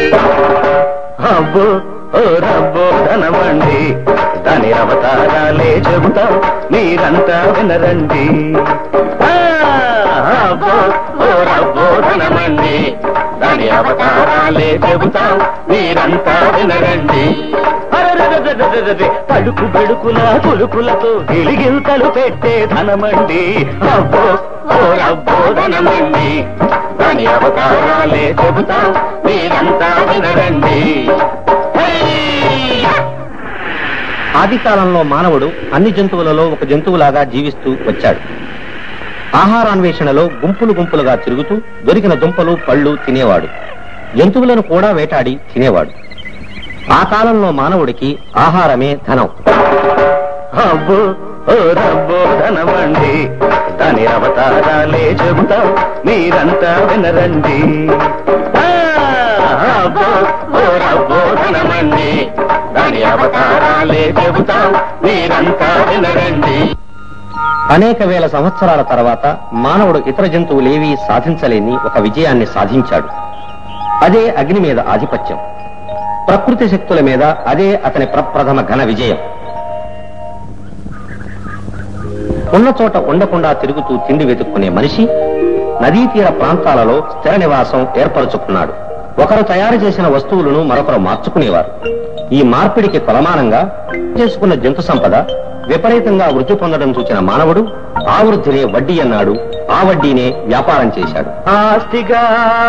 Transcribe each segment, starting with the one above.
అబ్బో ఓ రబ్బో ధనమండి దాని అవతారాలే చెబుతాం మీరంతా వినరండి ఆ, అబ్బో ఓ రబ్బో ధనమండి దాని అవతారాలే చెబుతాం మీరంతా వినరండి అరెరెరెరెరెరెరె, తడుకు బెడుకుల తులుకులతో గిలిగిల్తలు పెట్టే ధనమండి అబ్బో ఓ రబ్బో ధనమండి దాని అవతారాలే చెబుతాం మీరంతా వినరండి హై! ఆది కాలంలో మానవుడు అన్ని జంతువులలో ఒక జంతువులాగా జీవిస్తూ వచ్చాడు ఆహారాన్వేషణలో గుంపులు గుంపులుగా తిరుగుతూ దొరికిన దుంపలు పళ్ళు తినేవాడు జంతువులను కూడా వేటాడి తినేవాడు ఆ కాలంలో మానవుడికి ఆహారమే ధనం అబ్బో ఓ రబ్బో ధనమండి దాని అవతారాలే చెబుతాం మీరంతా వినరండి ఆ, అబ్బో ఓ రబ్బో ధనమండి దాని అవతారాలే చెబుతాం మీరంతా వినరండి అనేక వేల సంవత్సరాల తర్వాత మానవుడు ఇతర జంతువులేవీ సాధించలేని ఒక విజయాన్ని సాధించాడు అదే అగ్ని మీద ఆధిపత్యం ప్రకృతి శక్తుల మీద అదే అతని ప్రప్రథమ ఘన విజయం ఉన్న చోట ఉండకుండా తిరుగుతూ తిండి వెతుక్కునే మనిషి నదీ తీర ప్రాంతాలలో స్థిర నివాసం ఏర్పరచుకున్నాడు ఒకరు తయారు చేసిన వస్తువులను మరొకరు మార్చుకునేవారు ఈ మార్పిడికి కొలమానంగా చేసుకున్న జంతు సంపద విపరీతంగా వృద్ధి పొందడం చూసిన మానవుడు ఆ వృద్ధినే వడ్డీ అన్నాడు ఆ వడ్డీనే వ్యాపారం చేశాడు ఆస్తిగా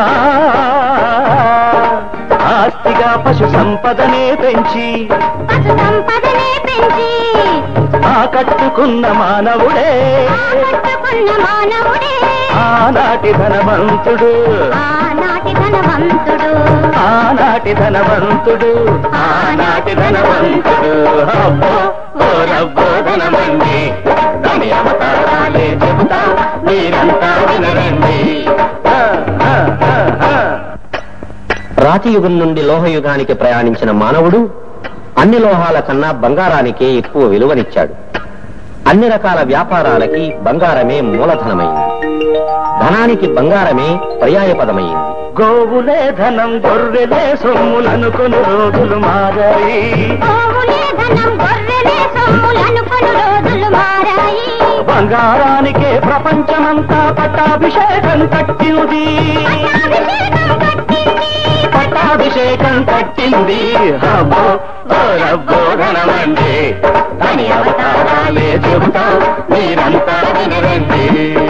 ఆస్తిగా పశు సంపదనే పెంచి పశు సంపదనే పెంచి ఆకట్టుకున్న మానవుడే ఆకట్టుకున్న మానవుడే ఆనాటి ధనవంతుడు ఆనాటి ధనవంతుడు ఆనాటి ధనవంతుడు ఆనాటి ధనవంతుడు అబ్బో ఓ రబ్బో ధనమండి దాని అవతారాలే చెబుతా మీరంతా వినరండి ఆ, ఆ, ఆ, ఆ. రాతి యుగం నుండి లోహయుగానికి ప్రయాణించిన మానవుడు అన్ని లోహాల కన్నా బంగారానికే ఎక్కువ విలువనిచ్చాడు అన్ని రకాల వ్యాపారాలకి బంగారమే మూలధనమైంది ధనానికి బంగారమే పర్యాయపదమైంది గోవులే ధనం గొర్రెలే సొమ్ములనుకుని రోజులు మారాయి గోవులే ధనం గొర్రెలే సొమ్ములనుకుని రోజులు మారాయి బంగారానికే ప్రపంచమంతా పట్టాభిషేకం కట్టింది పట్టాభిషేకం కట్టింది పట్టాభిషేకం కట్టింది అబ్బో ఓ రబ్బో ధనమండి అని అవతారాలే చెబుతా మీరంతా వినరండి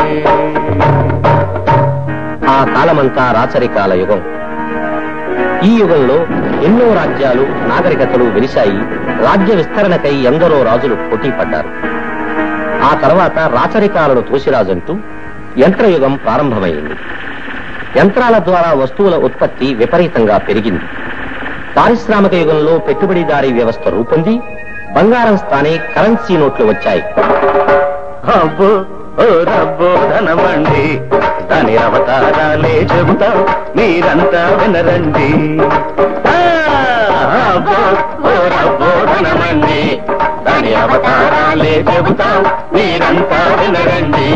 ఆ కాలమంతా రాచరికాల యుగం ఈ యుగంలో ఎన్నో రాజ్యాలు నాగరికతలు వెలిశాయి రాజ్య విస్తరణకై ఎందరో రాజులు పోటీ పడ్డారు ఆ తర్వాత రాచరికాలను తోసిరాజంటూ యంత్రయుగం ప్రారంభమైంది యంత్రాల ద్వారా వస్తువుల ఉత్పత్తి విపరీతంగా పెరిగింది పారిశ్రామిక యుగంలో పెట్టుబడిదారీ వ్యవస్థ రూపొంది బంగారం స్థానే కరెన్సీ నోట్లు వచ్చాయి అబ్బో ఓ రబ్బో ధనమండి దాని అవతారాలే చెబుతా మీరంతా వినరండి ఆ, అబ్బో ఓ రబ్బో ధనమండి దాని అవతారాలే చెబుతా మీరంతా వినరండి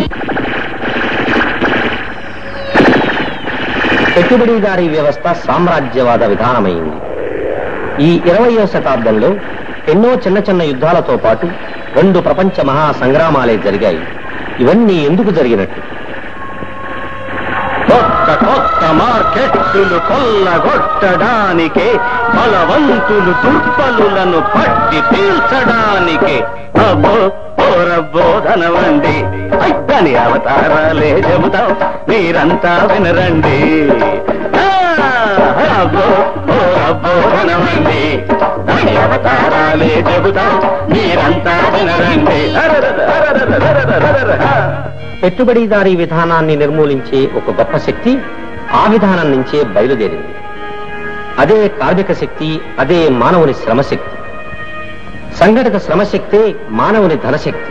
పెట్టుబడిదారీ వ్యవస్థ సామ్రాజ్యవాద విధానమైంది ఈ ఇరవయో శతాబ్దంలో ఎన్నో చిన్న చిన్న యుద్ధాలతో పాటు రెండు ప్రపంచ మహా సంగ్రామాలే జరిగాయి ఇవన్నీ ఎందుకు జరిగినట్టు కొత్త కొత్త మార్కెట్టులు కొల్లగొట్టడానికే బలవంతులు దుర్బలులను పట్టి తీల్చడానికే అబ్బో ఓ రబ్బో ధనవండి దాని అవతారాలే చెబుతాం మీరంతా వినరండి ఆ, అబ్బో ఓ రబ్బో ధనవండి దాని అవతారాలే చెబుతాం మీరంతా వినరండి అరరర, అరరర, అరరర, అరరర. పెట్టుబడిదారీ విధానాన్ని నిర్మూలించే ఒక గొప్ప శక్తి ఆ విధానం నుంచే బయలుదేరింది అదే కార్మిక శక్తి అదే మానవుని శ్రమశక్తి సంఘటిత శ్రమశక్తే మానవుని ధనశక్తి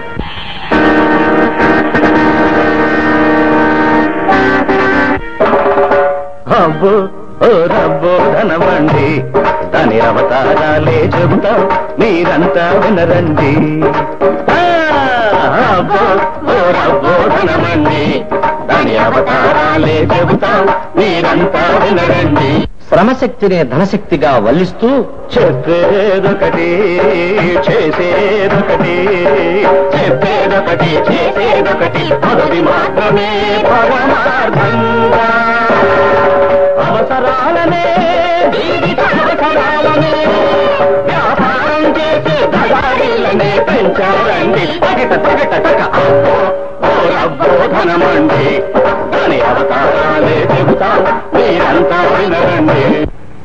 అబ్బో ఓ రబ్బో ధనమండి దాని అవతారాలే చెబుతాం మీరంతా వినరండి ఆ, అబ్బో ఓ రబ్బో ధనమండి దాని అవతారాలే చెబుతాం మీరంతా వినరండి శ్రమశక్తిని ధనశక్తిగా వల్లిస్తూ చెప్పేదొకటి చేసేదొకటి చెప్పేదొకటి చేసేదొకటి పదవి మాత్రమే పరమార్థంగా అవసరాలనే జీవితావసరాలనే వ్యాపారం చేసి దళారీలనే పెంచారండి తగిట తగిట తగ అబ్బో ఓ రబ్బో ధనమండి